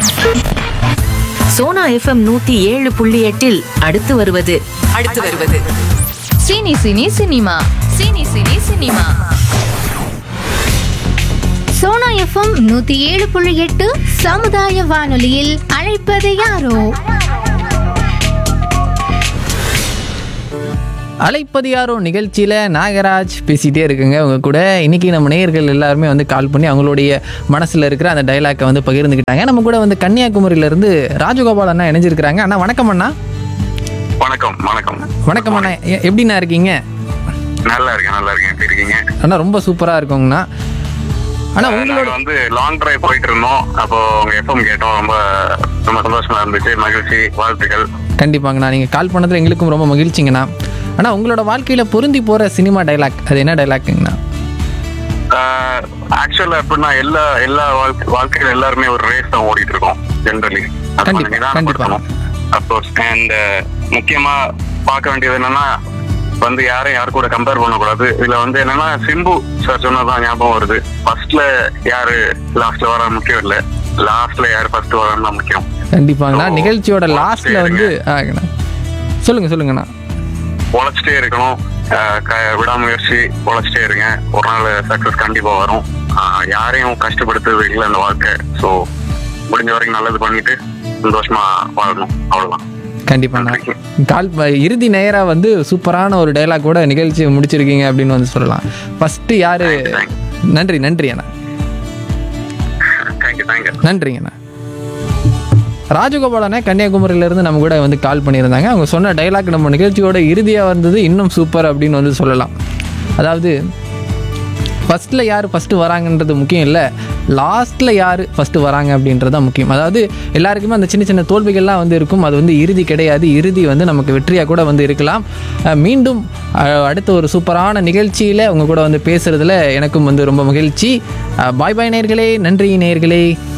Sona FM நூத்தி ஏழு புள்ளி எட்டில் அடுத்து வருவது அடுத்து வருவது cine cine cinema cine cine cinema Sona FM நூத்தி ஏழு புள்ளி எட்டு சமுதாய வானொலியில் அழைப்பது யாரோ அலைப்பது யாரோ நிகழ்ச்சியில் நாகராஜ் பேசிகிட்டே இருக்குங்க உங்க கூட இன்னைக்கு நம்ம நேயர்கள் எல்லாருமே வந்து கால் பண்ணி அவங்களுடைய மனசில் இருக்கிற அந்த டைலாக்கை வந்து பகிர்ந்துக்கிட்டாங்க நம்ம கூட வந்து கன்னியாகுமரியிலேருந்து ராஜகோபால் அண்ணா இணைஞ்சிருக்கிறாங்க அண்ணா வணக்கம் அண்ணா வணக்கம் வணக்கம் வணக்கம் அண்ணா எ- எப்படிண்ணா இருக்கீங்க நல்லா இருக்கேன் நல்லா இருக்கேன் எப்படி இருக்கீங்க அண்ணா ரொம்ப சூப்பராக இருக்குங்கண்ணா அண்ணா நாங்க உங்களோட வந்து லாங் டிரைவ் போயிட்டு இருந்தோம் அப்போ உங்க எஃப்எம் கேட்டோம் ரொம்ப ரொம்ப சந்தோஷமா இருந்துச்சு மகிழ்ச்சி வாழ்த்துக்கள் கண்டிப்பாங்கண்ணா நீங்கள் கால் பண்ணதில் எங்களுக்கும் ரொம்ப மகிழ்ச்சிங்கண்ணா அண்ணா உங்களோட வாழ்க்கையில் பொருந்தி போகிற சினிமா டைலாக் அது என்ன டைலாக்குங்கண்ணா ஆக்சுவலா எப்படின்னா எல்லா எல்லா வாழ்க்கை வாழ்க்கையில எல்லாருமே ஒரு ரேஸ் தான் ஓடிட்டு இருக்கோம் ஜென்ரலி கண்டிப்பா, கண்டிப்பா. அப்கோர்ஸ் அண்ட் முக்கியமா பார்க்க வேண்டியது என்னன்னா வந்து யாரையும் யாரு கூட கம்பேர் பண்ணக்கூடாது இதுல வந்து என்னன்னா சிம்பு சார் சொன்னதான் ஞாபகம் வருது ஃபர்ஸ்ட்ல யாரு லாஸ்ட்ல வர முக்கியம் இல்ல லாஸ்ட்ல யாரு ஃபர்ஸ்ட் வரான்னு தான் முக்கியம் கண்டிப்பாங்கண்ணா ஓ, நிகழ்ச்சியோட ஓ, லாஸ்ட்டில் வந்து ஆங்கண்ணா சொல்லுங்கள் சொல்லுங்கண்ணா உழைச்சிட்டே இருக்கணும் அஹ் க- விடாமுயற்சி உழைச்சிட்டே இருங்க ஒரு நாள் சக்சஸ் கண்டிப்பா வரும் அஹ் யாரையும் கஷ்டப்படுத்துறது இல்லை அந்த வாழ்க்கை ஸோ முடிஞ்ச வரைக்கும் நல்லது பண்ணிட்டு சந்தோஷமா வாழணும் அவ்வளவுதான் கண்டிப்பாண்ணா கால் ப- இறுதி நேராக வந்து சூப்பரான ஒரு டைலாக் கூட நிகழ்ச்சி முடிச்சிருக்கீங்க அப்படின்னு வந்து சொல்லலாம் ஃபஸ்ட்டு யார் Thank நன்றி நன்றி அண்ணா தேங்க்யூ தேங்க்யூ நன்றிங்கண்ணா ராஜகோபாலனே கன்னியாகுமரியிலேருந்து நம்ம கூட வந்து கால் பண்ணியிருந்தாங்க அவங்க சொன்ன டைலாக் நம்ம நிகழ்ச்சியோட இறுதியாக வந்தது இன்னும் சூப்பர் அப்படின்னு வந்து சொல்லலாம் அதாவது ஃபஸ்ட்டில் யார் ஃபஸ்ட்டு வராங்கன்றது முக்கியம் இல்லை லாஸ்ட்டில் யார் ஃபஸ்ட்டு வராங்க அப்படின்றது தான் முக்கியம் அதாவது எல்லாருக்குமே அந்த சின்ன சின்ன தோல்விகள்லாம் வந்து இருக்கும் அது வந்து இறுதி கிடையாது இறுதி வந்து நமக்கு வெற்றியாக கூட வந்து இருக்கலாம் அஹ் மீண்டும் அஹ், அடுத்த ஒரு சூப்பரான நிகழ்ச்சியில் உங்கள் கூட வந்து பேசுகிறதுல எனக்கும் வந்து ரொம்ப மகிழ்ச்சி பாய் பாய் நேர்களே நன்றி நேர்களே